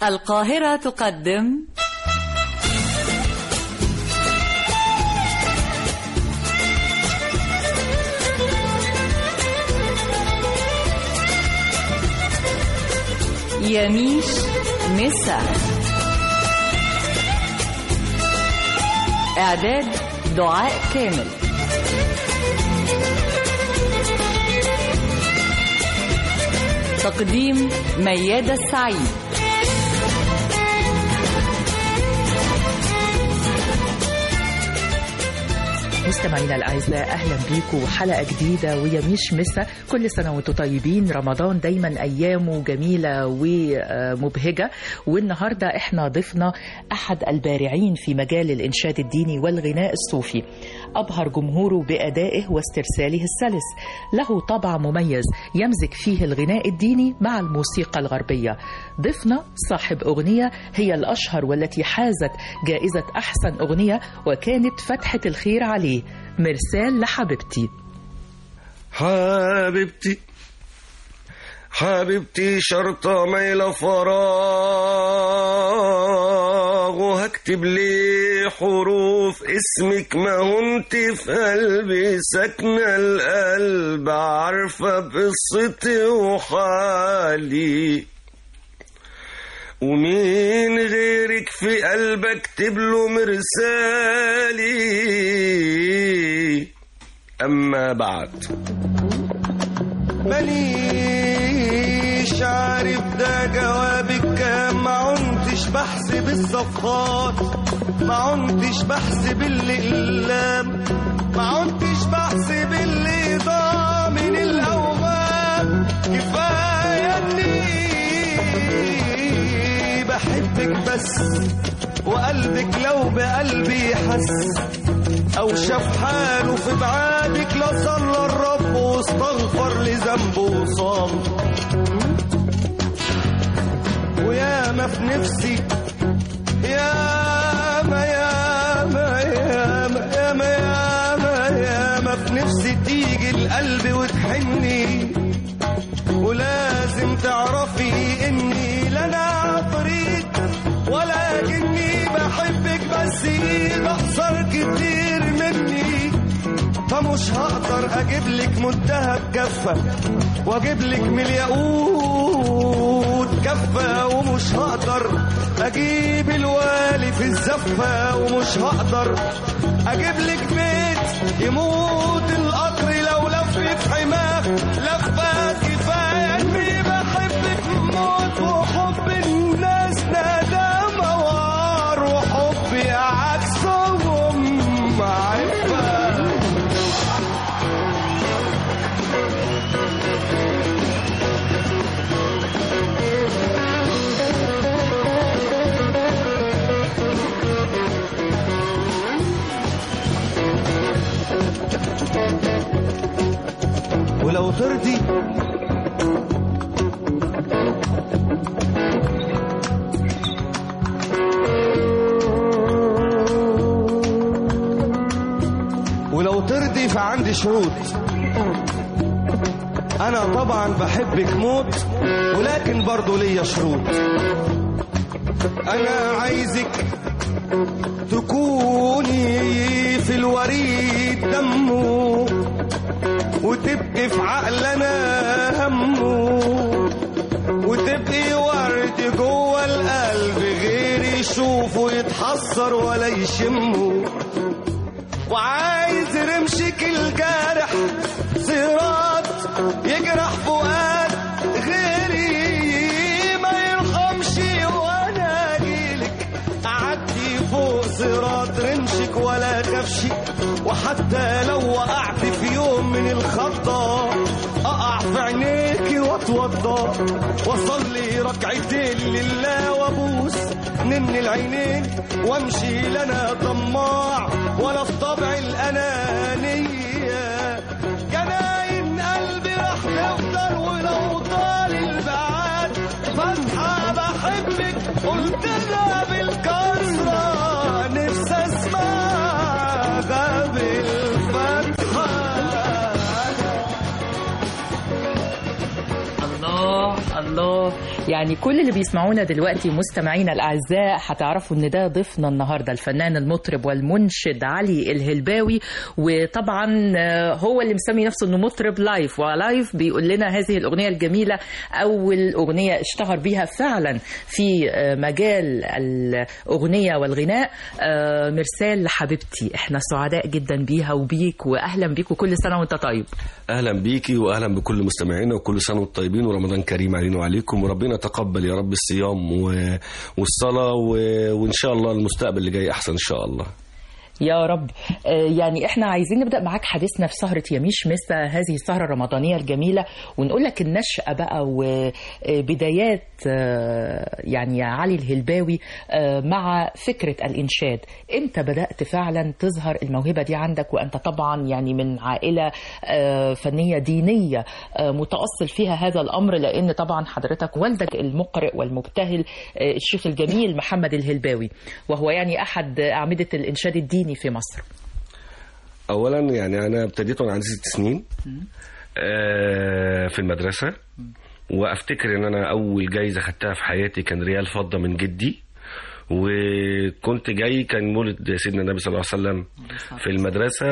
القاهرة تقدم يميش مسا إعداد دعاء كامل تقديم ميادة السعيد مستمعينا الاعزاء اهلا بيكم حلقه جديده ويميش مسا كل سنه وانتم طيبين رمضان دايما ايامه جميله ومبهجه والنهارده احنا ضفنا احد البارعين في مجال الانشاد الديني والغناء الصوفي ابهر جمهوره بادائه واسترساله السلس له طبع مميز يمزج فيه الغناء الديني مع الموسيقى الغربيه ضفنا صاحب اغنيه هي الاشهر والتي حازت جائزه احسن اغنيه وكانت فتحه الخير عليه مرسال لحبيبتي حبيبتي حبيبتي شرطة ميلة فراغ وهكتب لي حروف اسمك ما هنت في قلبي ساكنة القلب عارفة بقصتي وحالي ومين غيرك في قلبك اكتب له مرسالي أما بعد مانيش عارف ده جوابك كام ما عنتش بحسب الصفحات ما عنتش بحسب الأقلام ما عنتش بحسب اللي ضاع من الأوهام كفاية إني بحبك بس وقلبك لو بقلبي حس او شاف حاله في بعادك لا صلى الرب واستغفر لذنبه وصام ويا ما في نفسي يا ما يا ما يا ما يا ما يا ما يا ما في نفسي تيجي القلب وتحني ولازم تعرفي اني لا انا عفريت ولكني بحبك بس بخسر كتير مني فمش هقدر اجيب لك منتهى كفة واجيب لك من الياقوت كفة ومش هقدر اجيب الوالي في الزفة ومش هقدر اجيب لك بيت يموت القطر لو لف في حماه لفة كفاية اني بحبك موت وحب الناس ندم وار وحبي عكسهم عفة ولو ترضي ولو ترضي فعندي شروط انا طبعا بحبك موت ولكن برضو ليا شروط انا عايزك تكوني في الوريد دمه وتبقي في عقلنا همه وتبقي ورد جوه القلب غير يشوفه يتحسر ولا يشمه وعايز رمشك الجارح صراط يجرح فؤاد غيري ما يرحمش وانا اجيلك اعدي فوق صراط رمشك ولا خافش وحتى لو وقعت في يوم من الخطة اقع في عينيكي واتوضى واصلي ركعتين لله وابوس من العينين وامشي لنا طماع ولا في طبع الانانيه جناين قلبي راح تفضل ولو طال البعاد فاتحه بحبك قلت لها بالكسره نفسي اسمعها بالفتحه الله الله يعني كل اللي بيسمعونا دلوقتي مستمعينا الاعزاء هتعرفوا ان ده ضيفنا النهارده الفنان المطرب والمنشد علي الهلباوي وطبعا آه، هو اللي مسمي نفسه انه مطرب لايف ولايف بيقول لنا هذه الاغنيه الجميله اول اغنيه اشتهر بيها فعلا في آه، مجال الاغنيه والغناء آه، مرسال حبيبتي احنا سعداء جدا بيها وبيك واهلا بيك وكل سنه وانت طيب اهلا بيكي واهلا بكل مستمعينا وكل سنه وانتم طيبين ورمضان كريم علينا وعليكم وربنا يتقبل يا رب الصيام و... والصلاه و... وان شاء الله المستقبل اللي جاي احسن ان شاء الله يا رب آه، يعني احنا عايزين نبدا معاك حديثنا في سهره يميش مسا هذه السهره الرمضانيه الجميله ونقول لك النشأه بقى وبدايات آه، يعني يا علي الهلباوي آه، مع فكره الانشاد امتى بدات فعلا تظهر الموهبه دي عندك وانت طبعا يعني من عائله آه، فنيه دينيه آه، متاصل فيها هذا الامر لان طبعا حضرتك والدك المقرئ والمبتهل آه، الشيخ الجميل محمد الهلباوي وهو يعني احد اعمده الانشاد الديني في مصر اولا يعني انا ابتديت وانا عندي ست سنين آه، في المدرسه وافتكر ان انا اول جايزه خدتها في حياتي كان ريال فضه من جدي وكنت جاي كان مولد سيدنا النبي صلى الله عليه وسلم في المدرسه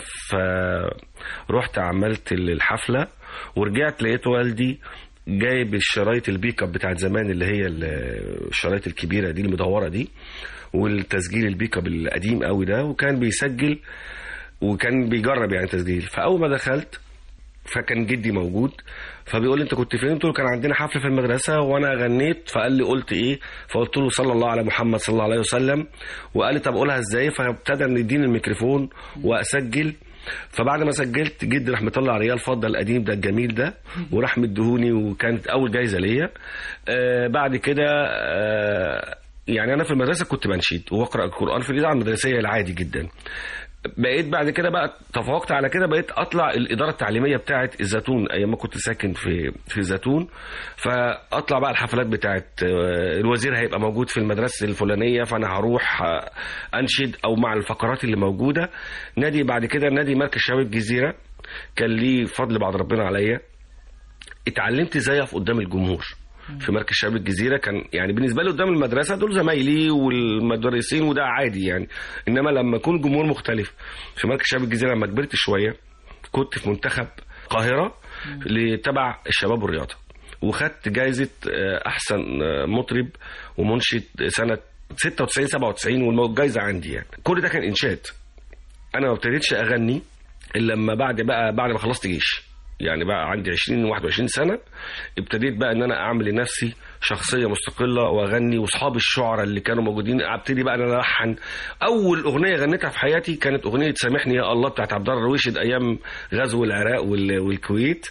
فرحت عملت الحفله ورجعت لقيت والدي جايب الشرايط البيك اب بتاعت زمان اللي هي الشرايط الكبيره دي المدوره دي والتسجيل البيك اب القديم قوي ده وكان بيسجل وكان بيجرب يعني تسجيل فاول ما دخلت فكان جدي موجود فبيقول لي انت كنت فين؟ قلت له كان عندنا حفله في المدرسه وانا غنيت فقال لي قلت ايه؟ فقلت له صلى الله على محمد صلى الله عليه وسلم وقال لي طب اقولها ازاي؟ فابتدى ان يديني الميكروفون واسجل فبعد ما سجلت جدي راح مطلع ريال فضه القديم ده الجميل ده وراح مديهوني وكانت اول جايزه ليا آه بعد كده آه يعني انا في المدرسه كنت بنشيد واقرا القران في الاذاعه المدرسيه العادي جدا بقيت بعد كده بقى تفوقت على كده بقيت اطلع الاداره التعليميه بتاعه الزيتون ايام ما كنت ساكن في في الزيتون فاطلع بقى الحفلات بتاعه آه، الوزير هيبقى موجود في المدرسه الفلانيه فانا هروح آه، انشد او مع الفقرات اللي موجوده نادي بعد كده نادي مركز شباب الجزيره كان ليه فضل بعد ربنا عليا اتعلمت ازاي اقف قدام الجمهور في مركز شباب الجزيره كان يعني بالنسبه لي قدام المدرسه دول زمايلي والمدرسين وده عادي يعني انما لما يكون جمهور مختلف في مركز شباب الجزيره لما كبرت شويه كنت في منتخب القاهره اللي تبع الشباب والرياضه وخدت جايزه آه، احسن آه، مطرب ومنشد سنه 96 97 والجايزه عندي يعني كل ده كان انشاد انا ما ابتديتش اغني الا لما بعد بقى بعد ما خلصت جيش يعني بقى عندي 20 21 سنه ابتديت بقى ان انا اعمل لنفسي شخصيه مستقله واغني واصحاب الشعراء اللي كانوا موجودين ابتدي بقى ان انا الحن اول اغنيه غنيتها في حياتي كانت اغنيه سامحني يا الله بتاعت عبد الله الرويشد ايام غزو العراق وال- والكويت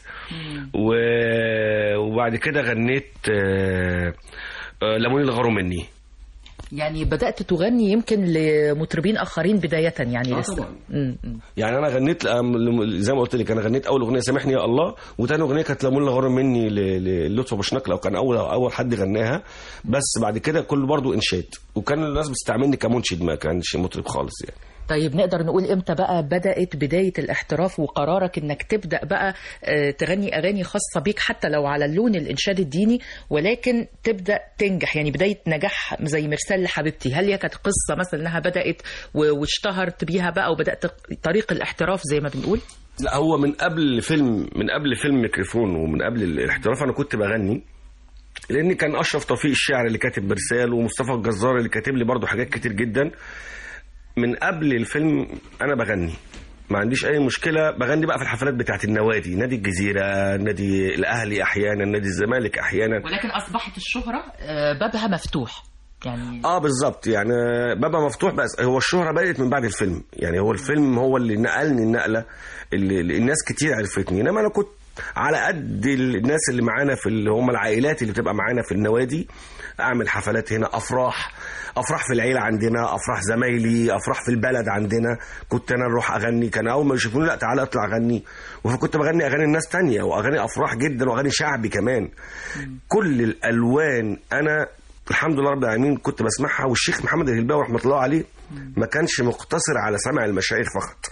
و- وبعد كده غنيت آه، آه، لموني الغاروا مني يعني بدات تغني يمكن لمطربين اخرين بدايه يعني آه لسه طبعاً. م- م. يعني انا غنيت لم- زي ما قلت لك انا غنيت اول اغنيه سامحني يا الله وتاني اغنيه كانت لمون غرام مني ل- للطفي ابو شناق لو كان اول اول حد غناها بس بعد كده كله برضو انشاد وكان الناس بتستعملني كمنشد ما كانش مطرب خالص يعني طيب نقدر نقول امتى بقى بدات بدايه الاحتراف وقرارك انك تبدا بقى آه، تغني اغاني خاصه بيك حتى لو على اللون الانشاد الديني ولكن تبدا تنجح يعني بدايه نجاح زي مرسال لحبيبتي هل هي كانت قصه مثلا انها بدات و- واشتهرت بيها بقى وبدات طريق الاحتراف زي ما بنقول لا هو من قبل فيلم من قبل فيلم ميكروفون ومن قبل الاحتراف انا كنت بغني لان كان اشرف توفيق الشاعر اللي كاتب برسال ومصطفى الجزار اللي كاتب لي برضو حاجات كتير جدا من قبل الفيلم انا بغني ما عنديش اي مشكله بغني بقى في الحفلات بتاعت النوادي نادي الجزيره نادي الاهلي احيانا نادي الزمالك احيانا ولكن اصبحت الشهره آه، بابها مفتوح يعني اه بالظبط يعني بابا مفتوح بس هو الشهره بدات من بعد الفيلم يعني هو الفيلم هو اللي نقلني النقله اللي اللي الناس كتير عرفتني انما انا كنت على قد الناس اللي معانا في اللي هم العائلات اللي بتبقى معانا في النوادي اعمل حفلات هنا افراح افراح في العيله عندنا افراح زمايلي افراح في البلد عندنا كنت انا نروح اغني كان اول ما يشوفوني لا تعالى اطلع غني وكنت بغني اغاني الناس تانية واغاني افراح جدا واغاني شعبي كمان كل الالوان انا الحمد لله رب العالمين كنت بسمعها والشيخ محمد الهلباوي رحمه الله عليه ما كانش مقتصر على سمع المشايخ فقط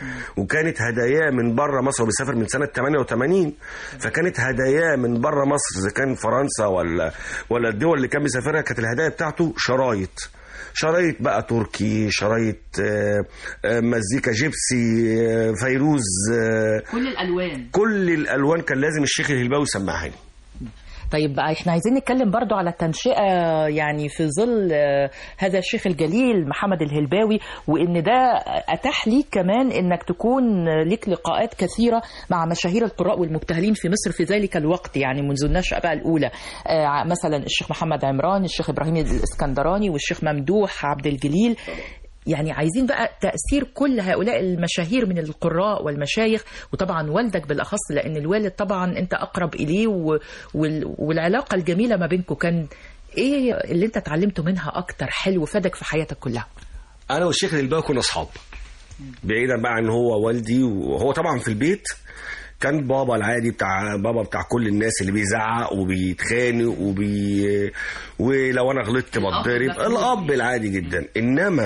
وكانت هداياه من بره مصر وبيسافر من سنه 88 فكانت هداياه من بره مصر اذا كان فرنسا ولا ولا الدول اللي كان بيسافرها كانت الهدايا بتاعته شرايط شرايط بقى تركي شرايط آه، آه، مزيكا جيبسي آه، فيروز آه، كل الالوان كل الالوان كان لازم الشيخ الهلباوي يسمعها لي طيب بقى احنا عايزين نتكلم برضو على التنشئة يعني في ظل آه، هذا الشيخ الجليل محمد الهلباوي وان ده اتاح ليك كمان انك تكون ليك لقاءات كثيرة مع مشاهير القراء والمبتهلين في مصر في ذلك الوقت يعني منذ النشأة بقى الأولى آه، مثلا الشيخ محمد عمران الشيخ إبراهيم الإسكندراني والشيخ ممدوح عبد الجليل يعني عايزين بقى تأثير كل هؤلاء المشاهير من القراء والمشايخ وطبعا والدك بالأخص لأن الوالد طبعا أنت أقرب إليه و... وال... والعلاقة الجميلة ما بينكم كان إيه اللي أنت اتعلمته منها أكتر حلو فادك في حياتك كلها انا والشيخ الهلباوي كنا اصحاب بعيدا بقى عن هو والدي وهو طبعا في البيت كان بابا العادي بتاع بابا بتاع كل الناس اللي بيزعق وبيتخانق وبي ولو انا غلطت بتضرب الاب العادي جدا انما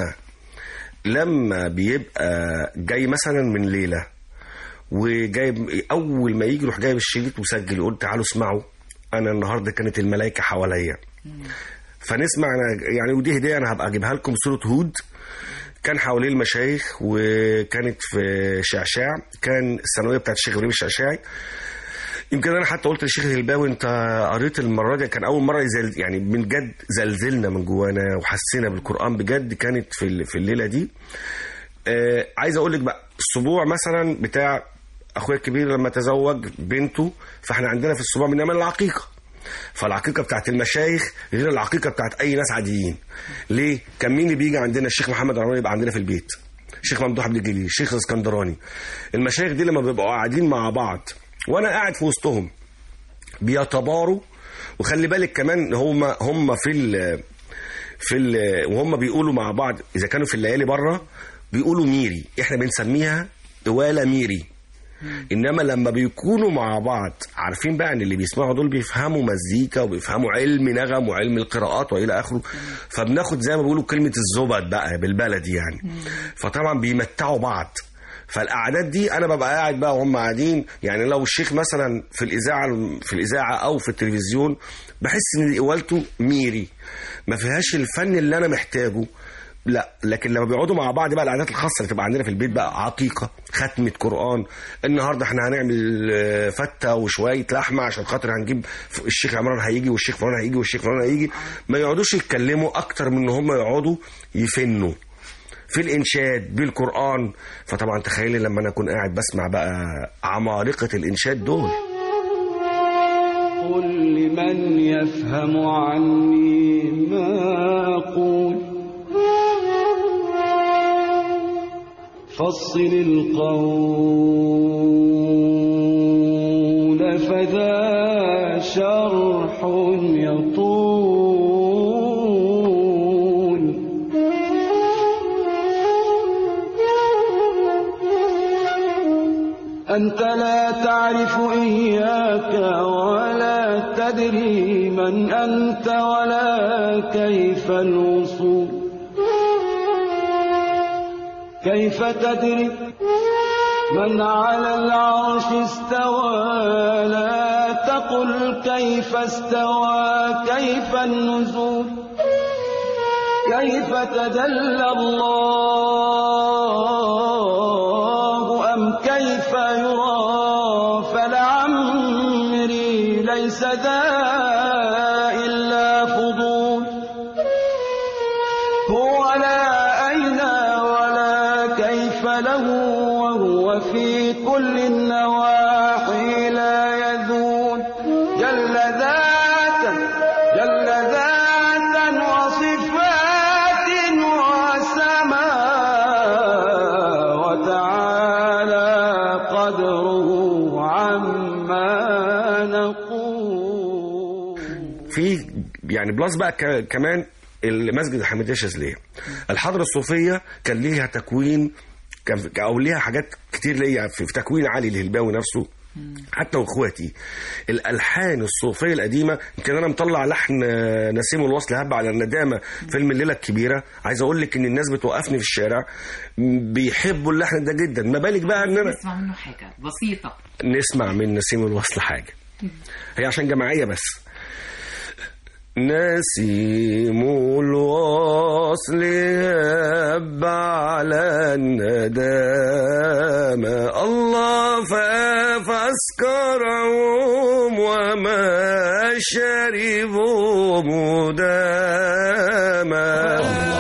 لما بيبقى جاي مثلا من ليله وجايب اول ما يجي يروح جايب الشريط وسجل يقول تعالوا اسمعوا انا النهارده كانت الملائكه حواليا فنسمع أنا يعني ودي هديه انا هبقى اجيبها لكم صوره هود كان حواليه المشايخ وكانت في شعشاع كان الثانويه بتاعت الشيخ ابراهيم الشعشاعي يمكن انا حتى قلت للشيخ الهلباوي انت قريت المره دي كان اول مره يزل يعني من جد زلزلنا من جوانا وحسينا بالقران بجد كانت في ال- في الليله دي آه عايز اقول لك بقى السبوع مثلا بتاع اخويا الكبير لما تزوج بنته فاحنا عندنا في السبوع بنعمل العقيقه فالعقيقه بتاعت المشايخ غير العقيقه بتاعت اي ناس عاديين ليه كان مين اللي بيجي عندنا الشيخ محمد رمضان يبقى عندنا في البيت الشيخ ممدوح عبد الجليل الشيخ الاسكندراني المشايخ دي لما بيبقوا قاعدين مع بعض وانا قاعد في وسطهم بيتباروا وخلي بالك كمان هم هم في ال في ال وهم بيقولوا مع بعض اذا كانوا في الليالي بره بيقولوا ميري احنا بنسميها قواله ميري انما لما بيكونوا مع بعض عارفين بقى ان اللي بيسمعوا دول بيفهموا مزيكا وبيفهموا علم نغم وعلم القراءات والى اخره فبناخد زي ما بيقولوا كلمه الزبد بقى بالبلدي يعني فطبعا بيمتعوا بعض فالاعداد دي انا ببقى قاعد بقى وهم قاعدين يعني لو الشيخ مثلا في الاذاعه في الاذاعه او في التلفزيون بحس ان قوالته ميري ما فيهاش الفن اللي انا محتاجه لا لكن لما بيقعدوا مع بعض بقى العادات الخاصه اللي تبقى عندنا في البيت بقى عقيقه ختمه قران النهارده احنا هنعمل آه، فته وشويه لحمه عشان خاطر هنجيب الشيخ عمران هيجي والشيخ فلان هيجي والشيخ فلان هيجي ما يقعدوش يتكلموا اكتر من ان هم يقعدوا يفنوا في الانشاد بالقران فطبعا تخيلي لما انا اكون قاعد بسمع بقى عمالقه الانشاد دول قل لمن يفهم عني ما أقول فصل القول فذا شرح يطول أنت لا تعرف إياك ولا تدري من أنت ولا كيف الوصول كيف تدري من على العرش استوى لا تقل كيف استوى كيف النزول كيف تدلى الله أم كيف يرى فلعمري ليس ذا إلا فضول هو لا أين ولا كيف له وهو في كل النواحي لا يذول جل ذاتا جل ذاتا وصفات وسماء وتعالى قدره عما نقول في يعني بلس بقى ك- كمان المسجد الحميدية الشاذلية الحضرة الصوفية كان ليها تكوين كان او ليها حاجات كتير ليا في في تكوين علي الهلباوي نفسه حتى واخواتي الالحان الصوفيه القديمه يمكن انا مطلع لحن آه، نسيم الوصل هب على الندامه فيلم الليله الكبيره عايز اقول لك ان الناس بتوقفني في الشارع م، بيحبوا اللحن ده جدا ما بالك بقى ان انا نسمع منه حاجة بسيطة نسمع من نسيم الوصل حاجة هي عشان جماعية بس نسيم الوصل هب على الندامة الله فاف أسكرهم وما شربوا مداما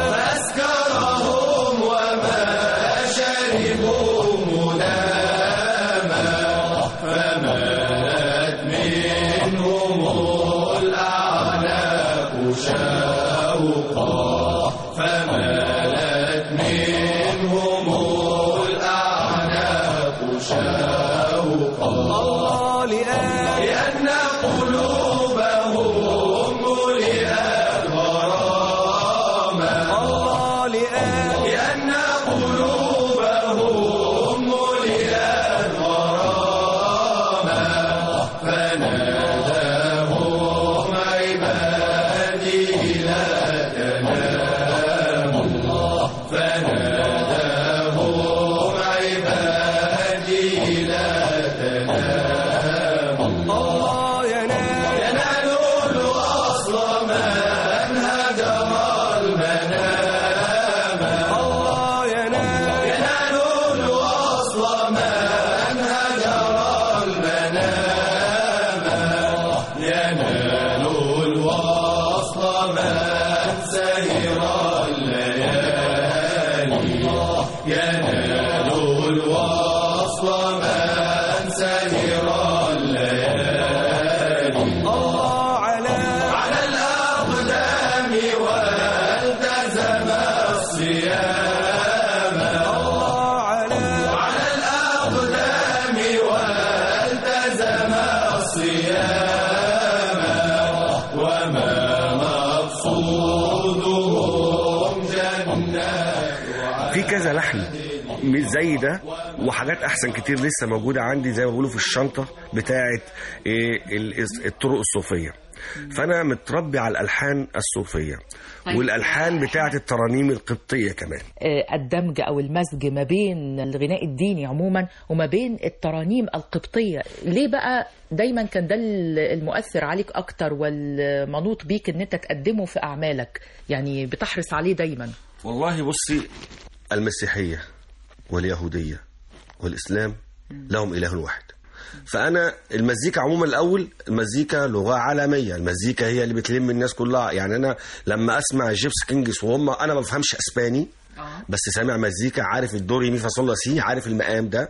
في كذا لحن مش زي ده وحاجات احسن كتير لسه موجوده عندي زي ما بيقولوا في الشنطه بتاعه إيه ال- الطرق الصوفيه فانا متربي على الالحان الصوفيه طيب. والالحان بتاعه الترانيم القبطيه كمان آه، الدمج او المزج ما بين الغناء الديني عموما وما بين الترانيم القبطيه ليه بقى دايما كان ده المؤثر عليك اكتر والمنوط بيك ان انت تقدمه في اعمالك يعني بتحرص عليه دايما والله بصي المسيحيه واليهوديه والاسلام لهم اله واحد فانا المزيكا عموما الاول المزيكا لغه عالميه المزيكا هي اللي بتلم الناس كلها يعني انا لما اسمع جيبس كينجز وهم انا ما بفهمش اسباني بس سامع مزيكا عارف الدوري مي فا صول لا سي عارف المقام ده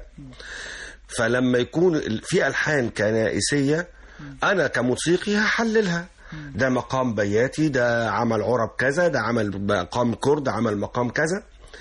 فلما يكون ال- في الحان كنائسيه انا كموسيقي هحللها ده مقام بياتي ده عمل عرب كذا ده عمل مقام كرد عمل مقام كذا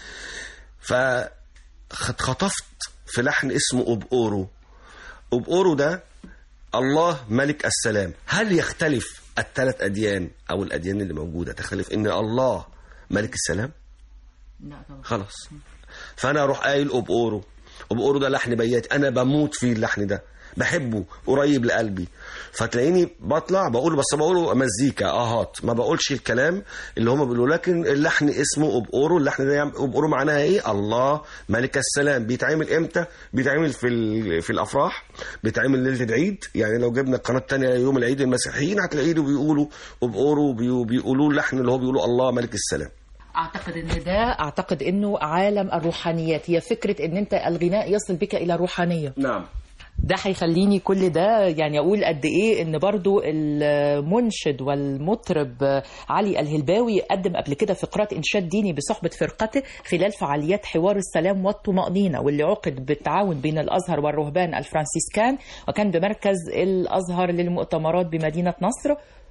فخطفت في لحن اسمه أبقورو أبقورو ده الله ملك السلام هل يختلف الثلاث أديان أو الأديان اللي موجودة تختلف إن الله ملك السلام خلاص فأنا أروح قايل أبقورو أبقورو ده لحن بياتي أنا بموت فيه اللحن ده بحبه قريب لقلبي فتلاقيني بطلع بقول بس بقوله مزيكا اهات ما بقولش الكلام اللي هم بيقولوا لكن اللحن اسمه ابقورو اللحن ده يعم- ابقورو معناها ايه الله ملك السلام بيتعمل امتى بيتعمل في ال- في الافراح بيتعمل ليله العيد يعني لو جبنا القناه الثانيه يوم العيد المسيحيين هتلاقيه بيقولوا ابقورو بي- بيقولوا اللحن اللي هو بيقولوا الله ملك السلام اعتقد ان ده اعتقد انه عالم الروحانيات هي فكره ان انت الغناء يصل بك الى الروحانيه نعم ده هيخليني كل ده يعني اقول قد ايه ان برضو المنشد والمطرب علي الهلباوي قدم قبل كده فقرات انشاد ديني بصحبه فرقته خلال فعاليات حوار السلام والطمانينه واللي عقد بالتعاون بين الازهر والرهبان الفرنسيسكان وكان بمركز الازهر للمؤتمرات بمدينه نصر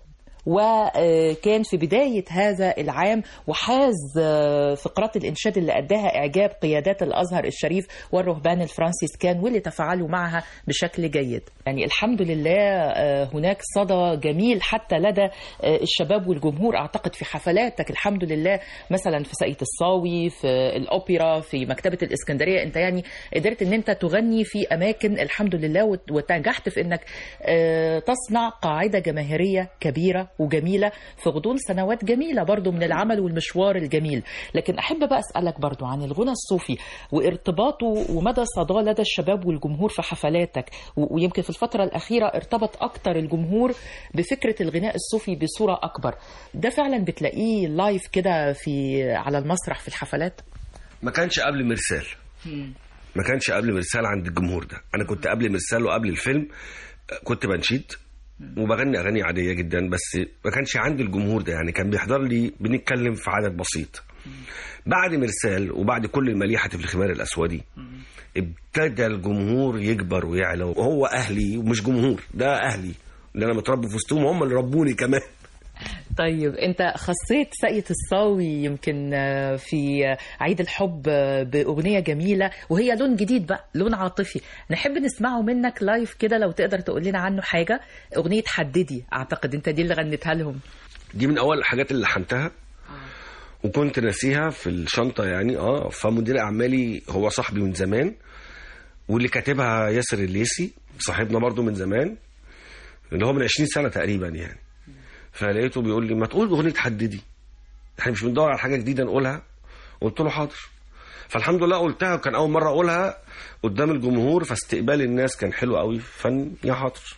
وكان في بداية هذا العام وحاز آه، فقرات الإنشاد اللي أداها إعجاب قيادات الأزهر الشريف والرهبان الفرنسيسكان واللي تفاعلوا معها بشكل جيد يعني الحمد لله آه، هناك صدى جميل حتى لدى آه، الشباب والجمهور أعتقد في حفلاتك الحمد لله مثلا في ساقية الصاوي في الأوبرا في مكتبة الإسكندرية أنت يعني قدرت أن أنت تغني في أماكن الحمد لله وت- وتنجحت في أنك آه، تصنع قاعدة جماهيرية كبيرة وجميلة في غضون سنوات جميلة برضو من العمل والمشوار الجميل لكن أحب بقى أسألك برضو عن الغنى الصوفي وارتباطه ومدى صداه لدى الشباب والجمهور في حفلاتك و- ويمكن في الفترة الأخيرة ارتبط أكتر الجمهور بفكرة الغناء الصوفي بصورة أكبر ده فعلا بتلاقيه لايف كده في على المسرح في الحفلات ما كانش قبل مرسال ما كانش قبل مرسال عند الجمهور ده انا كنت قبل مرسال وقبل الفيلم كنت بنشيد وبغني اغاني عاديه جدا بس ما كانش عندي الجمهور ده يعني كان بيحضر لي بنتكلم في عدد بسيط بعد مرسال وبعد كل المليحه في الخمار الاسودي ابتدى الجمهور يكبر ويعلى وهو اهلي ومش جمهور ده اهلي اللي انا متربي في وسطهم هم اللي ربوني كمان طيب انت خصيت ساقية الصاوي يمكن آه، في آه، عيد الحب آه، بأغنية جميلة وهي لون جديد بقى لون عاطفي نحب نسمعه منك لايف كده لو تقدر تقول لنا عنه حاجة أغنية حددي أعتقد انت دي اللي غنيتها لهم دي من اول الحاجات اللي لحنتها وكنت ناسيها في الشنطه يعني اه فمدير اعمالي هو صاحبي من زمان واللي كاتبها ياسر الليسي صاحبنا برضو من زمان اللي هو من 20 سنه تقريبا يعني فلقيته بيقول لي ما تقول اغنيه حددي احنا مش بندور على حاجه جديده نقولها قلت له حاضر فالحمد لله قلتها وكان اول مره اقولها قدام الجمهور فاستقبال الناس كان حلو قوي فن يا حاضر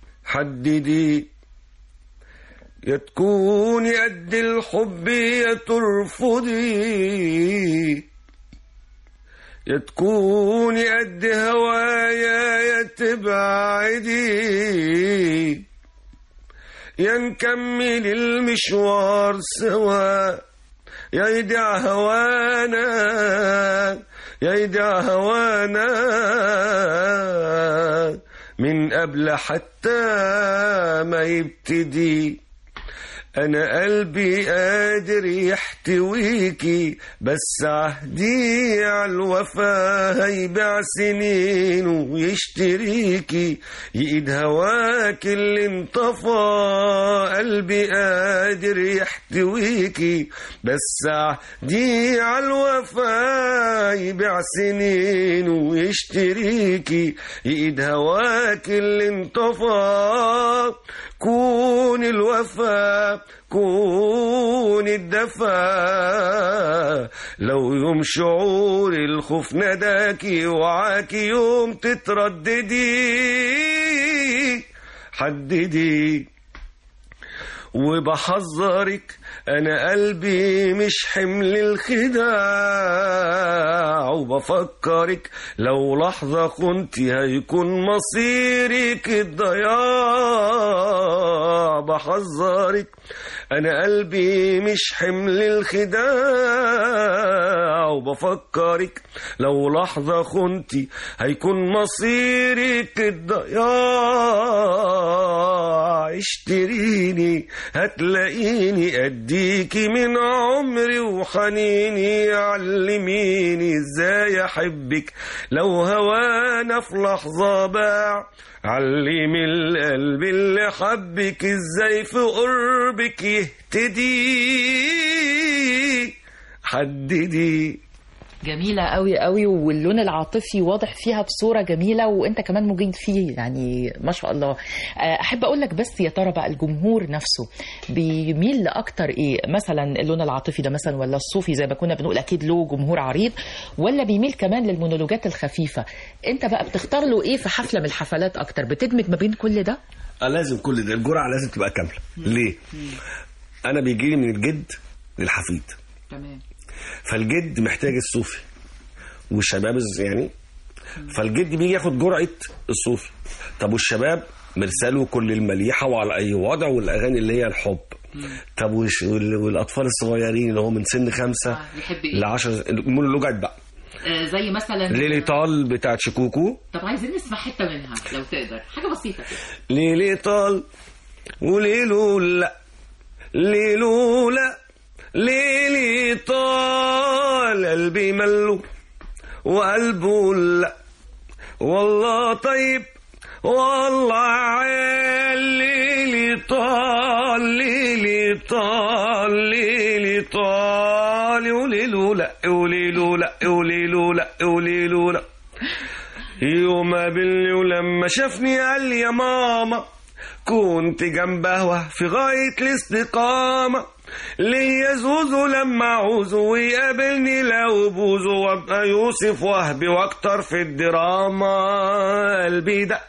حددي يا تكوني قد الحب يا ترفضي يا تكوني قد هوايا يا تبعدي يا نكمل المشوار سوا يا يدع هوانا يا يدع هوانا من قبل حتى ما يبتدي انا قلبي قادر يحتويكي بس عهدي على الوفا هيبيع سنين ويشتريكي يقيد هواك اللي انطفى قلبي قادر يحتويكي بس عهدي على الوفا يبيع سنين ويشتريكي يقيد هواك اللي انطفى كون الوفا كون الدفا لو يوم شعور الخوف ناداكي وعاكي يوم تترددي حددي وبحذرك انا قلبي مش حمل الخداع وبفكرك لو لحظة كنتي هيكون مصيرك الضياع بحذرك انا قلبي مش حمل الخداع وبفكرك لو لحظة خنتي هيكون مصيرك الضياع اشتريني هتلاقيني اديكي من عمري وحنيني علميني ازاي احبك لو هوانا في لحظة باع علمي القلب اللي حبك ازاي في قربك يهتدي حددي جميلة قوي قوي واللون العاطفي واضح فيها بصورة جميلة وانت كمان مجيد فيه يعني ما شاء الله احب اقول لك بس يا ترى بقى الجمهور نفسه بيميل لاكتر ايه مثلا اللون العاطفي ده مثلا ولا الصوفي زي ما كنا بنقول اكيد له جمهور عريض ولا بيميل كمان للمونولوجات الخفيفة انت بقى بتختار له ايه في حفلة من الحفلات اكتر بتدمج ما بين كل ده آه لازم كل ده الجرعة لازم تبقى كاملة ليه انا بيجيلي من الجد للحفيد تمام فالجد محتاج الصوفي والشباب الز- يعني فالجد بيجي ياخد جرعه الصوفي طب والشباب مرساله كل المليحه وعلى اي وضع والاغاني اللي هي الحب طب وش- وال- والاطفال الصغيرين اللي هو من سن خمسة آه، يحب إيه؟ لعشر المونولوجات بقى زي مثلا ليلي طال بتاعت شكوكو طب عايزين نسمع حتة منها لو تقدر حاجة بسيطة كده ليلي طال وليله لا ليلولا ليلي طال قلبي ملو وقلبه لا والله طيب والله عال ليلي طال ليلي طال ليلي طال وليلو لا وليلو لا وليلو لا وليلو لا يوم قابلني ولما شافني قال لي يا ماما كنت جنب قهوة في غاية الاستقامة ليا زوزو لما عوزه ويقابلني لو بوزه وابقى يوسف وهبي واكتر في الدراما قلبي دق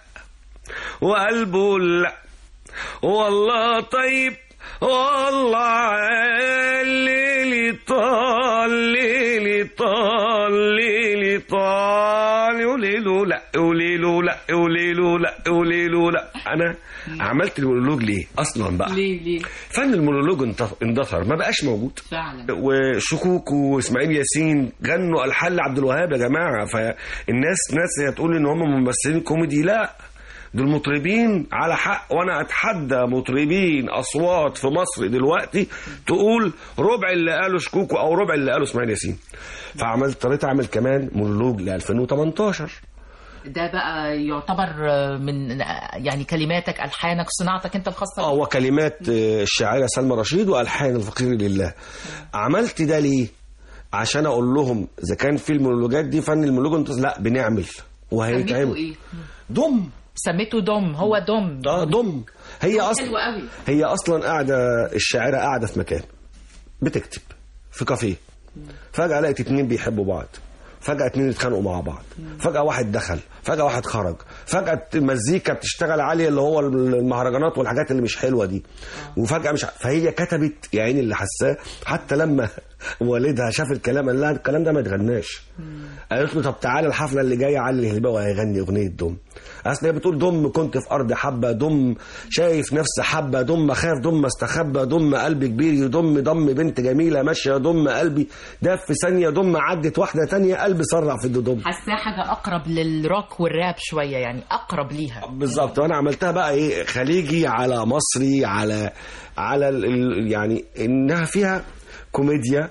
وقلبه لا والله طيب والله عال ليلي طال ليلي طال ليلي طال وليلو لا وليلو لا وليلو لا وليلو لا انا عملت المونولوج ليه اصلا بقى ليه ليه فن المونولوج انت- اندثر ما بقاش موجود فعلا وشكوك واسماعيل ياسين غنوا الحان لعبد الوهاب يا جماعه فالناس ناس هتقول ان هم ممثلين كوميدي لا دول مطربين على حق وانا اتحدى مطربين اصوات في مصر دلوقتي تقول ربع اللي قاله شكوكو او ربع اللي قاله اسماعيل ياسين فعملت اضطريت اعمل كمان مونولوج ل 2018 ده بقى يعتبر من يعني كلماتك الحانك صناعتك انت الخاصه اه وكلمات آه، الشاعره سلمى رشيد والحان الفقير لله عملت ده ليه عشان اقول لهم اذا كان في المونولوجات دي فن المونولوج انت لا بنعمل سميته وهيتعمل ايه دم سميته دم هو دم اه دم هي حلو اصلا قوي هي اصلا قاعده الشاعره قاعده في مكان بتكتب في كافيه فجاه لقيت اتنين بيحبوا بعض فجأة اتنين اتخانقوا مع بعض فجأة واحد دخل فجأة واحد خرج فجأة المزيكا بتشتغل عالية اللي هو المهرجانات والحاجات اللي مش حلوة دي وفجأة مش ع- فهي كتبت يا عيني اللي حساه حتى لما والدها شاف الكلام قال لها الكلام ده ما يتغناش قالت له طب تعالى الحفلة اللي جاية علي الهلباوي هيغني أغنية دم اصل هي بتقول دم كنت في ارض حبه دم شايف نفسي حبه دم اخاف دم استخبى دم قلبي كبير يضم ضم بنت جميله ماشيه دم قلبي دف في ثانيه دم عدت واحده تانية قلبي سرع في الدم حاساه حاجه اقرب للروك والراب شويه يعني اقرب ليها بالظبط وانا عملتها بقى ايه خليجي على مصري على على ال- ال- يعني انها فيها كوميديا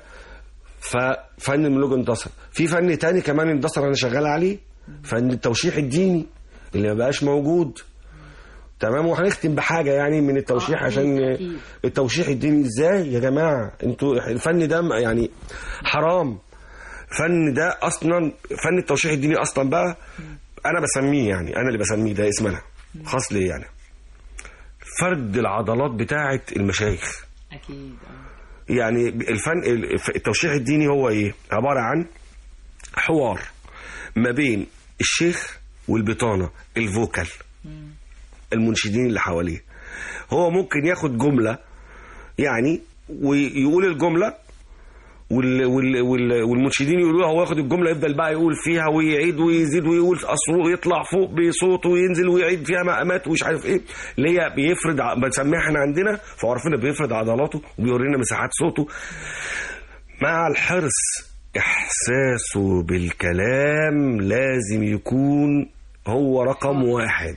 ففن الملوك انتصر في فن تاني كمان اندثر انا شغال عليه فن التوشيح الديني اللي ما بقاش موجود تمام وهنختم بحاجه يعني من التوشيح آه، أكيد، عشان أكيد. التوشيح الديني ازاي يا جماعه انتوا الفن ده يعني حرام فن ده اصلا فن التوشيح الديني اصلا بقى انا بسميه يعني انا اللي بسميه ده اسم انا خاص لي يعني فرد العضلات بتاعه المشايخ اكيد يعني الفن التوشيح الديني هو ايه عباره عن حوار ما بين الشيخ والبطانه الفوكال المنشدين اللي حواليه هو ممكن ياخد جمله يعني ويقول الجمله وال وال وال والمنشدين يقولوها هو ياخد الجمله يفضل بقى يقول فيها ويعيد ويزيد ويقول اصله يطلع فوق بصوته وينزل ويعيد فيها مقامات ومش عارف ايه اللي هي بيفرد ع- بنسميها احنا عندنا في عرفنا بيفرد عضلاته وبيورينا مساحات صوته مع الحرص احساسه بالكلام لازم يكون هو رقم واحد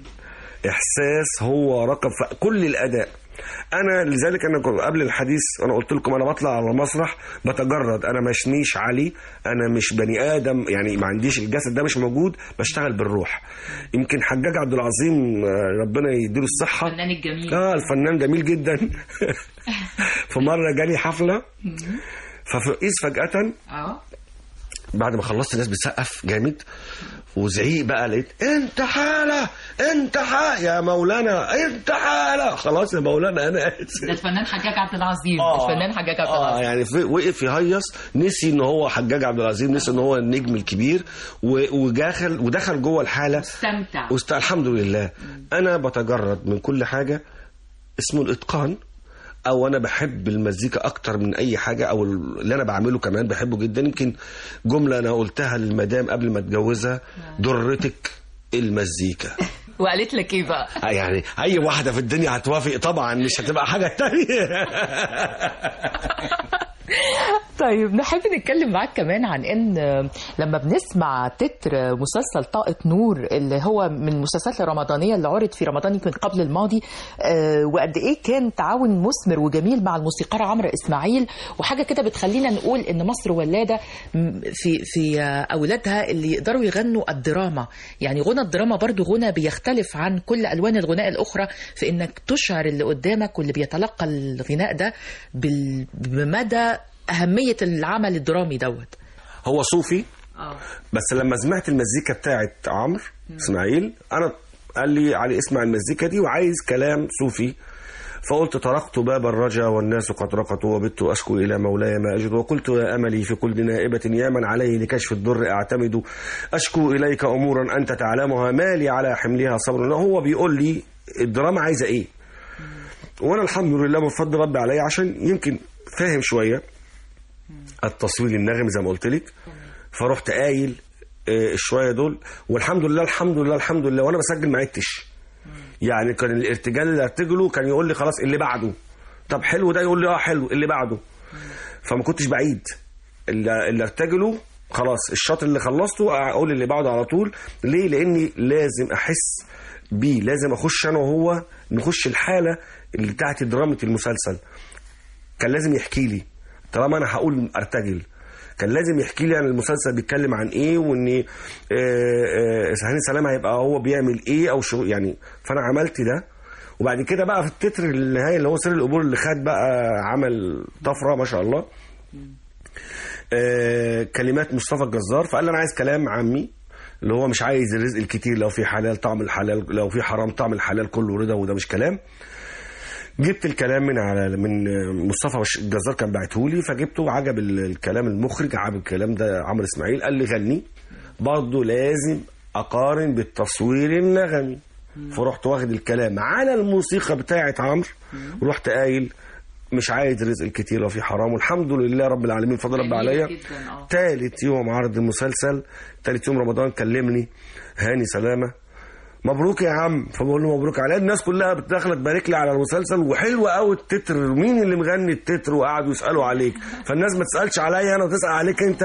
احساس هو رقم في كل الاداء انا لذلك انا كنت قبل الحديث انا قلت لكم انا بطلع على المسرح بتجرد انا مشنيش علي انا مش بني ادم يعني ما عنديش الجسد ده مش موجود بشتغل بالروح يمكن حجاج عبد العظيم آه، ربنا يديله الصحه الفنان الجميل اه الفنان جميل جدا في مره جالي حفله ففقيس فجاه اه بعد ما خلصت الناس بتسقف جامد وزعيق بقى لقيت انت حاله انت حاله يا مولانا انت حاله خلاص يا مولانا انا اسف ده الفنان حجاج عبد العظيم آه. الفنان حجاج عبد اه العظيم يعني في وقف يهيص نسي ان هو حجاج عبد العظيم نسي ان هو النجم الكبير و- ودخل ودخل جوه الحاله استمتع وست... الحمد لله انا بتجرد من كل حاجه اسمه الاتقان او انا بحب المزيكا اكتر من اي حاجه او اللي انا بعمله كمان بحبه جدا يمكن جمله انا قلتها للمدام قبل ما اتجوزها درتك المزيكا وقالت لك ايه بقى آه يعني اي واحده في الدنيا هتوافق طبعا مش هتبقى حاجه تانية طيب نحب نتكلم معاك كمان عن ان لما بنسمع تتر مسلسل طاقة نور اللي هو من المسلسلات الرمضانية اللي عرض في رمضان يمكن قبل الماضي آه، وقد ايه كان تعاون مثمر وجميل مع الموسيقار عمرو اسماعيل وحاجة كده بتخلينا نقول ان مصر ولادة م- في في آه، اولادها اللي يقدروا يغنوا الدراما يعني غنى الدراما برضو غنى بيختلف عن كل الوان الغناء الاخرى في انك تشعر اللي قدامك واللي بيتلقى الغناء ده بال- بمدى أهمية العمل الدرامي دوت هو صوفي بس لما سمعت المزيكا بتاعت عمرو اسماعيل انا قال لي علي اسمع المزيكا دي وعايز كلام صوفي فقلت طرقت باب الرجا والناس قد رقطوا وبت أشكو إلى مولاي ما أجد وقلت يا أملي في كل نائبة يا من عليه لكشف الضر أعتمد أشكو إليك أمورا أنت تعلمها مالي على حملها صبر لا هو بيقول لي الدراما عايزة إيه وأنا الحمد لله من فضل ربي عليا عشان يمكن فاهم شوية التصوير النغمي زي ما قلت لك فرحت قايل آه، الشويه دول والحمد لله الحمد لله الحمد لله وانا بسجل ما عدتش يعني كان الارتجال اللي ارتجله كان يقول لي خلاص اللي بعده طب حلو ده يقول لي اه حلو اللي بعده فما كنتش بعيد اللي, اللي ارتجله خلاص الشاطر اللي خلصته اقول اللي بعده على طول ليه لاني لازم احس بيه لازم اخش انا وهو نخش الحاله اللي بتاعت دراما المسلسل كان لازم يحكي لي طالما انا هقول ارتجل كان لازم يحكي لي عن المسلسل بيتكلم عن ايه وان آه، آه، هاني سلام هيبقى هو بيعمل ايه او شو يعني فانا عملت ده وبعد كده بقى في التتر النهائي اللي هو سر القبور اللي خد بقى عمل طفره ما شاء الله آه، كلمات مصطفى الجزار فقال لي انا عايز كلام عامي اللي هو مش عايز الرزق الكتير لو في حلال طعم الحلال لو في حرام طعم الحلال كله رضا وده مش كلام جبت الكلام من على من مصطفى وش- الجزار كان باعته لي فجبته عجب ال- الكلام المخرج عجب الكلام ده عمرو اسماعيل قال لي غني برضه لازم اقارن بالتصوير النغمي فرحت واخد الكلام على الموسيقى بتاعه عمرو ورحت قايل مش عايز رزق الكتير لو في حرام والحمد لله رب العالمين فضل رب عليا تالت يوم عرض المسلسل تالت يوم رمضان كلمني هاني سلامه مبروك يا عم فبقول له مبروك على الناس كلها بتدخلك تبارك لي على المسلسل وحلو قوي التتر مين اللي مغني التتر وقعدوا يسالوا عليك فالناس ما تسالش عليا انا وتسال عليك انت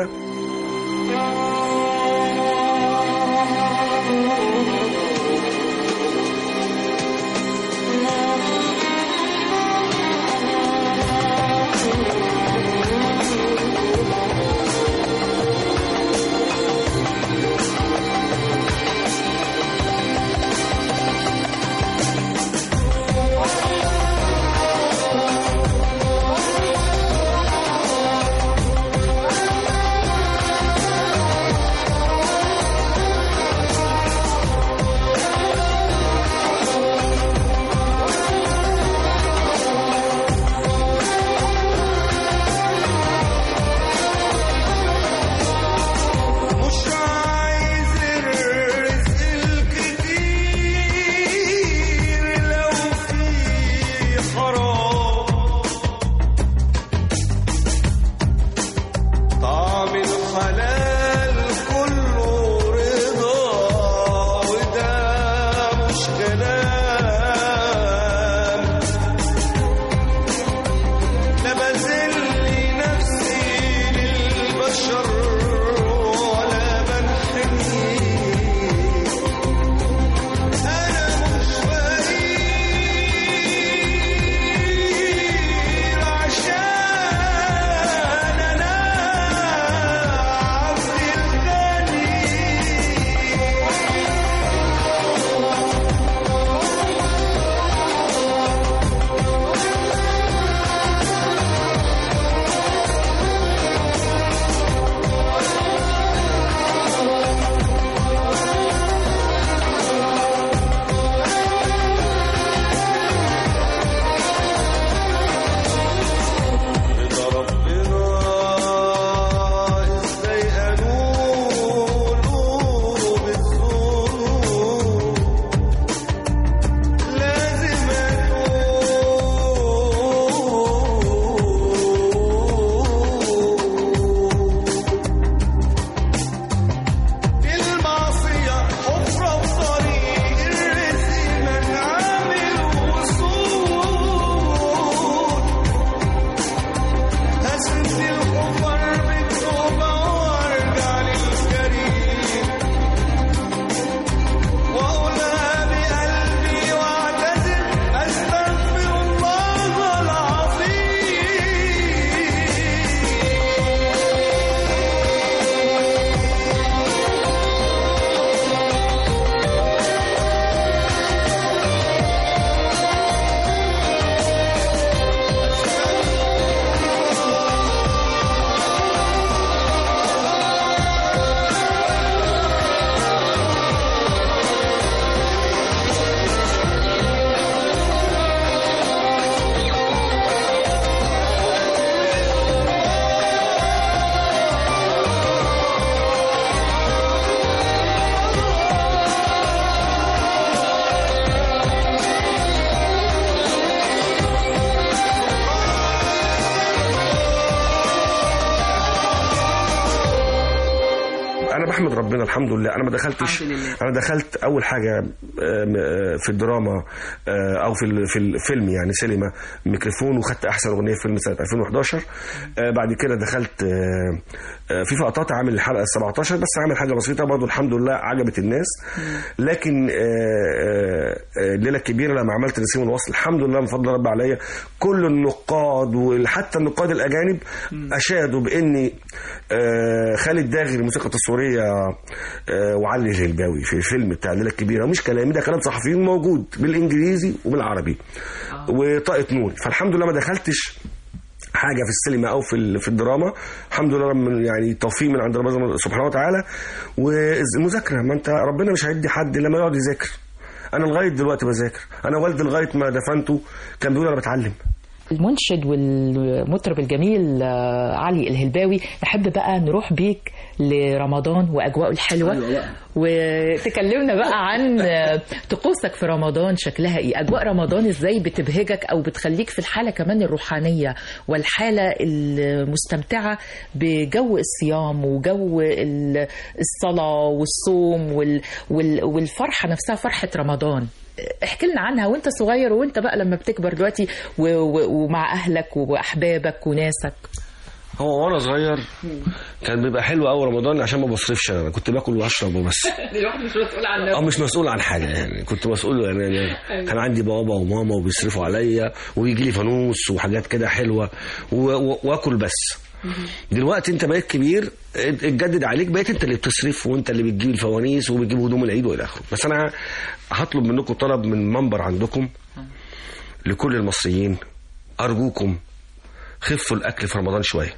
بحمد ربنا الحمد لله انا ما دخلتش الحمد لله. انا دخلت اول حاجه آم، آه، في الدراما آه، او في ال- في الفيلم يعني سينما ميكروفون وخدت احسن اغنيه في فيلم سنه 2011 آه، بعد كده دخلت آه، آه، في فقطات عامل الحلقه ال 17 بس عامل حاجه بسيطه برضه الحمد لله عجبت الناس لكن آه، آه، آه، الليله الكبيره لما عملت نسيم الوصل الحمد لله من فضل رب عليا كل النقاد وحتى النقاد الاجانب اشادوا باني آه، خالد داغي الموسيقى التصويريه آه، وعلي الهلباوي في الفيلم بتاع الليله الكبيره مش كلامي ده كلام صحفيين موجود بالانجليزي وبالعربي وطاقه نور فالحمد لله ما دخلتش حاجه في السينما او في ال- في الدراما الحمد لله من يعني توفيق من عند ربنا سبحانه وتعالى والمذاكره ما انت ربنا مش هيدي حد لما يقعد يذاكر انا لغايه دلوقتي بذاكر انا والدي لغايه ما دفنته كان بيقول انا بتعلم المنشد والمطرب الجميل آه، علي الهلباوي نحب بقى نروح بيك لرمضان واجواءه الحلوه وتكلمنا بقى عن آه، طقوسك في رمضان شكلها ايه اجواء رمضان ازاي بتبهجك او بتخليك في الحاله كمان الروحانيه والحاله المستمتعه بجو الصيام وجو ال- الصلاه والصوم وال- وال- والفرحه نفسها فرحه رمضان احكي لنا عنها وانت صغير وانت بقى لما بتكبر دلوقتي و- و- ومع اهلك واحبابك وناسك هو وانا صغير كان بيبقى حلو قوي رمضان عشان ما بصرفش انا كنت باكل واشرب وبس الواحد مش مسؤول عن اه مش مسؤول عن حاجه يعني كنت مسؤول يعني يعني كان عندي بابا وماما وبيصرفوا عليا ويجي لي فانوس وحاجات كده حلوه و- و- واكل بس دلوقتي انت بقيت كبير ات- اتجدد عليك بقيت انت اللي بتصرف وانت اللي بتجيب الفوانيس وبتجيب هدوم العيد والى اخره بس انا هطلب منكم طلب من منبر عندكم لكل المصريين ارجوكم خفوا الاكل في رمضان شويه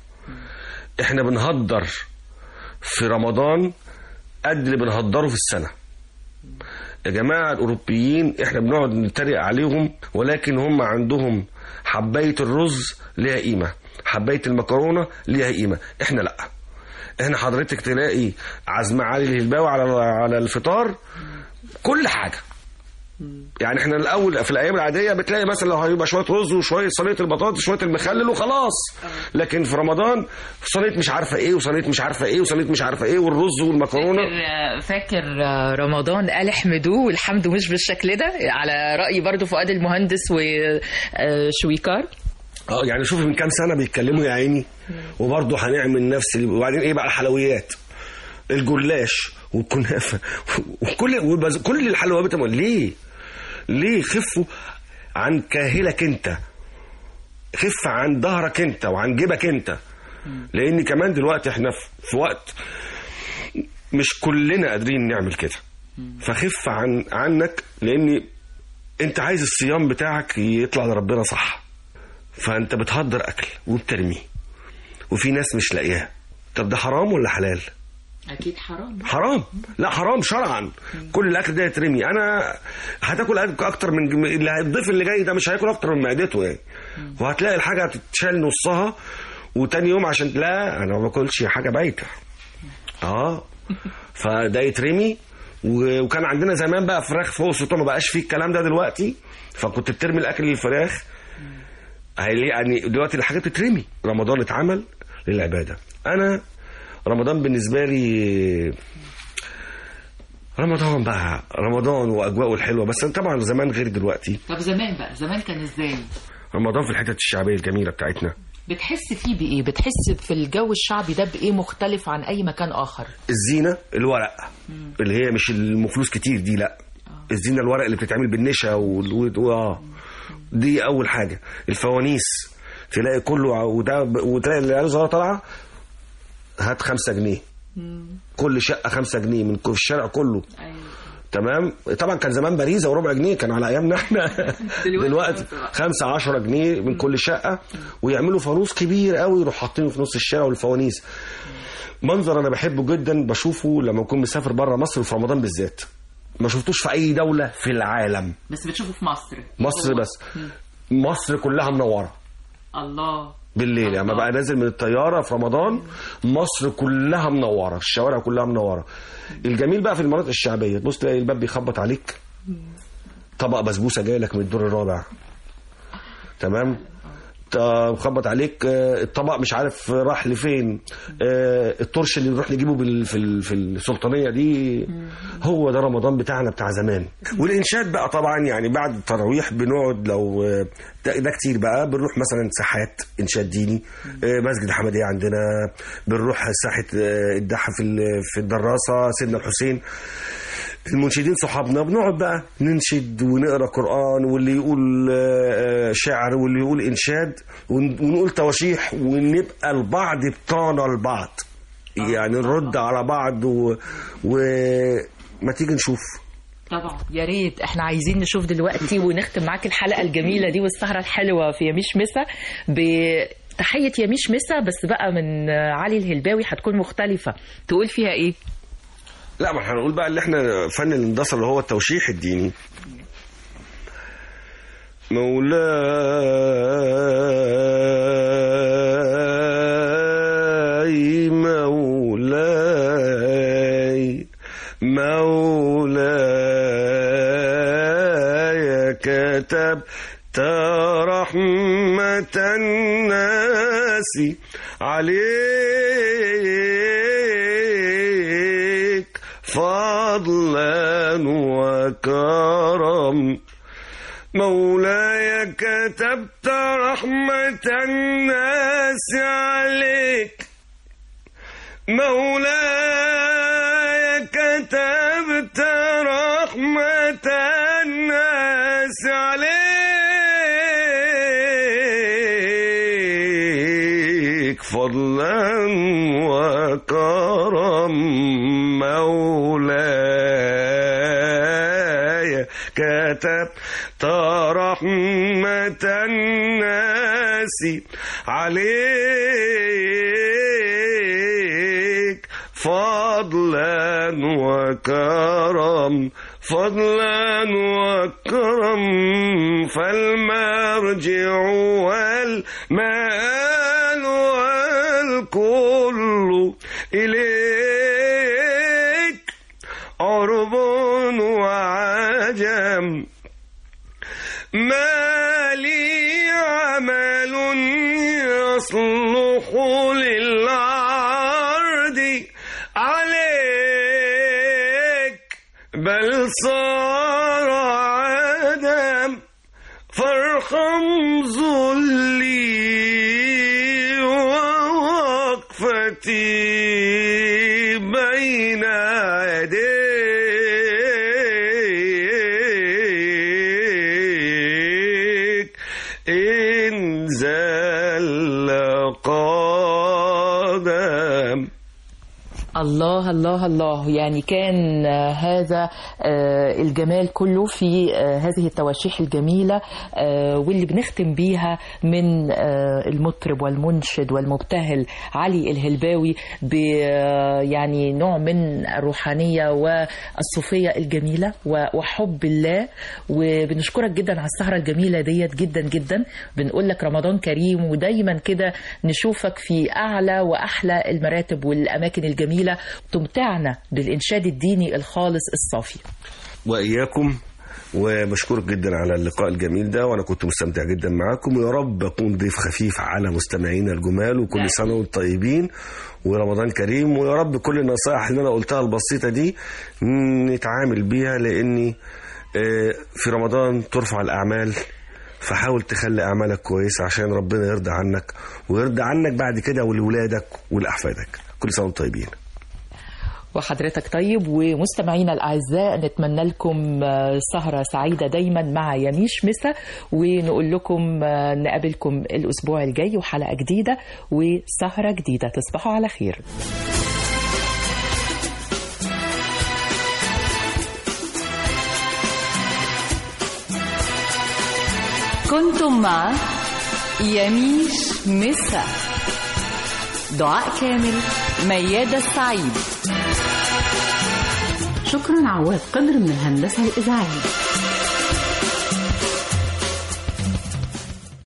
احنا بنهدر في رمضان قد اللي بنهدره في السنه يا جماعه الاوروبيين احنا بنقعد نتريق عليهم ولكن هم عندهم حبايه الرز ليها قيمه حبايه المكرونه ليها قيمه احنا لا احنا حضرتك تلاقي عزم علي الهلباوي على على الفطار كل حاجه يعني احنا الاول في الايام العاديه بتلاقي مثلا لو هيبقى شويه رز وشويه صينيه البطاطس وشويه المخلل وخلاص لكن في رمضان صينيه مش عارفه ايه وصينيه مش عارفه ايه وصينيه مش عارفه ايه والرز والمكرونه فاكر فاكر رمضان قال احمدوه والحمد مش بالشكل ده على رأي برضو فؤاد المهندس وشويكار اه يعني شوفي من كام سنه بيتكلموا يا عيني وبرضه هنعمل نفس اللي- وبعدين ايه بقى الحلويات الجلاش والكنافه وكل والبز- كل الحلويات بتبقى ليه؟ ليه خفوا عن كاهلك انت خف عن ظهرك انت وعن جيبك انت لان كمان دلوقتي احنا في- في وقت مش كلنا قادرين نعمل كده فخف عن عنك لان انت عايز الصيام بتاعك يطلع لربنا صح فانت بتهدر اكل وبترميه وفي ناس مش لاقياه طب ده حرام ولا حلال اكيد حرام حرام لا حرام شرعا كل الاكل ده يترمي انا هتاكل أك- اكتر من جم- اللي الضيف اللي جاي ده مش هياكل اكتر من معدته يعني وهتلاقي الحاجه تتشال نصها وتاني يوم عشان لا انا ما باكلش حاجه بايته اه فده يترمي و- وكان عندنا زمان بقى فراخ فوق السلطان ما بقاش فيه الكلام ده دلوقتي فكنت بترمي الاكل للفراخ هيلي- يعني دلوقتي الحاجات بتترمي رمضان اتعمل للعباده انا رمضان بالنسبه لي رمضان بقى رمضان واجواءه الحلوه بس طبعا زمان غير دلوقتي طب زمان بقى زمان كان ازاي رمضان في الحتت الشعبيه الجميله بتاعتنا بتحس فيه بايه بتحس في الجو الشعبي ده بايه مختلف عن اي مكان اخر الزينه الورق اللي هي مش الفلوس كتير دي لا الزينه الورق اللي بتتعمل بالنشا وال- و... و... آه. دي اول حاجه الفوانيس تلاقي كله ع- وده وتلاقي العيال الصغيره طالعه هات خمسة جنيه كل شقه خمسة جنيه من كل- الشارع كله تمام طبعا كان زمان باريزه وربع جنيه كان على ايامنا احنا دلوقتي خمسة عشرة جنيه من كل شقه ويعملوا فانوس كبير قوي يروحوا حاطينه في نص الشارع والفوانيس منظر انا بحبه جدا بشوفه لما اكون مسافر بره مصر في رمضان بالذات ما شفتوش في اي دوله في العالم بس بتشوفه في مصر مصر بس مصر كلها منوره الله بالليل يعني بقى نازل من الطياره في رمضان مصر كلها منوره الشوارع كلها منوره الجميل بقى في المناطق الشعبيه تبص تلاقي الباب بيخبط عليك طبق بسبوسه جاي لك من الدور الرابع تمام آه، خبط عليك آه، الطبق مش عارف راح لفين آه، الطرش اللي نروح نجيبه بال- في ال- في السلطانيه دي هو ده رمضان بتاعنا بتاع زمان والانشاد بقى طبعا يعني بعد التراويح بنقعد لو آه، ده, ده كتير بقى بنروح مثلا ساحات انشاد ديني آه، مسجد حمديه عندنا بنروح ساحه آه، الدحة في ال- في الدراسه سيدنا الحسين المنشدين صحابنا بنقعد بقى ننشد ونقرا قران واللي يقول آه، آه، شعر واللي يقول انشاد ون- ونقول تواشيح ونبقى البعض بطانه لبعض يعني نرد على بعض و... وما تيجي نشوف طبعا يا ريت احنا عايزين نشوف دلوقتي ونختم معاك الحلقه الجميله دي والسهره الحلوه في يميش مسا بتحيه يميش مسا بس بقى من علي الهلباوي هتكون مختلفه تقول فيها ايه لا ما احنا هنقول بقى اللي احنا فن الهندسه اللي هو التوشيح الديني مولاي مولاي مولاي كتبت رحمة الناس عليك فضلا وكرم مولاي كتبت رحمة الناس عليك مولاي كتبت رحمة الناس عليك فضلا وكرم مولاي كتبت رحمة الناس عليك فضلا وكرم فضلا وكرم فالمرجع والمآل والكل إليك عرب وعجم ما لي عمل يصلح للعرض عليك بل صار عدم فارحم ذلي ووقفتي بين يديك إن زل قدم الله الله الله يعني كان آه، هذا آه، الجمال كله في آه، هذه التواشيح الجميلة آه، واللي بنختم بيها من آه، المطرب والمنشد والمبتهل علي الهلباوي ب آه، يعني نوع من الروحانية والصوفية الجميلة و- وحب الله وبنشكرك جدا على السهرة الجميلة ديت جدا جدا بنقول لك رمضان كريم ودايما كده نشوفك في أعلى وأحلى المراتب والأماكن الجميلة تمتعنا بالإنشاد الديني الخالص الصافي واياكم وبشكرك جدا على اللقاء الجميل ده وانا كنت مستمتع جدا معاكم ويا رب اكون ضيف خفيف على مستمعينا الجمال وكل سنه وانتم طيبين ورمضان كريم ويا رب كل النصائح اللي انا قلتها البسيطه دي نتعامل بيها لاني آه، في رمضان ترفع الاعمال فحاول تخلي اعمالك كويسه عشان ربنا يرضى عنك ويرضى عنك بعد كده ولولادك ولاحفادك كل سنه وانتم طيبين وحضرتك طيب ومستمعينا الأعزاء نتمنى لكم آه، سهرة سعيدة دايما مع يميش مسا ونقول لكم آه، نقابلكم الأسبوع الجاي وحلقة جديدة وسهرة جديدة تصبحوا على خير كنتم مع يميش مسا دعاء كامل ميادة السعيد شكرا عواد قدر من الهندسة الإذاعية